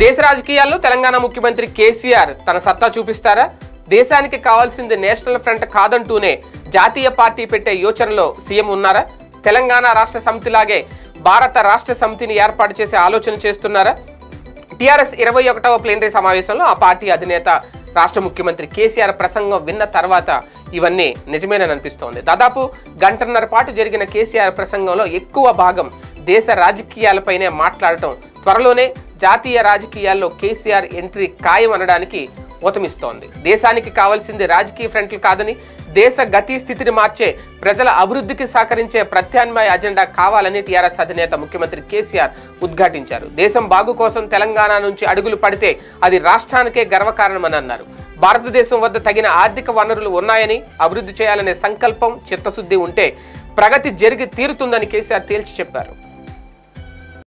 దేశ రాజకీయాల్లో తెలంగాణ ముఖ్యమంత్రి కేసీఆర్ తన సత్తా చూపిస్తారా దేశానికి కావాల్సింది నేషనల్ ఫ్రంట్ కాదంటూనే జాతీయ పార్టీ పెట్టే యోచనలో సీఎం ఉన్నారా తెలంగాణ రాష్ట్ర సమితిలాగే భారత రాష్ట్ర సమితిని ఏర్పాటు చేసే ఆలోచన చేస్తున్నారా టీఆర్ఎస్ ఇరవై ఒకటవ ప్లేనరీ సమావేశంలో ఆ పార్టీ అధినేత రాష్ట్ర ముఖ్యమంత్రి కేసీఆర్ ప్రసంగం విన్న తర్వాత ఇవన్నీ నిజమేనని అనిపిస్తోంది దాదాపు గంటన్నర పాటు జరిగిన కేసీఆర్ ప్రసంగంలో ఎక్కువ భాగం దేశ రాజకీయాలపైనే మాట్లాడటం త్వరలోనే జాతీయ రాజకీయాల్లో కేసీఆర్ ఎంట్రీ ఖాయం అనడానికి ఊతమిస్తోంది దేశానికి కావాల్సింది రాజకీయ ఫ్రంట్లు కాదని దేశ గతి స్థితిని మార్చే ప్రజల అభివృద్ధికి సహకరించే ప్రత్యామ్నాయ అజెండా కావాలని టీఆర్ఎస్ అధినేత ముఖ్యమంత్రి కేసీఆర్ ఉద్ఘాటించారు దేశం బాగు కోసం తెలంగాణ నుంచి అడుగులు పడితే అది రాష్ట్రానికే గర్వకారణమని అన్నారు భారతదేశం వద్ద తగిన ఆర్థిక వనరులు ఉన్నాయని అభివృద్ధి చేయాలనే సంకల్పం చిత్తశుద్ధి ఉంటే ప్రగతి జరిగి తీరుతుందని కేసీఆర్ తేల్చి చెప్పారు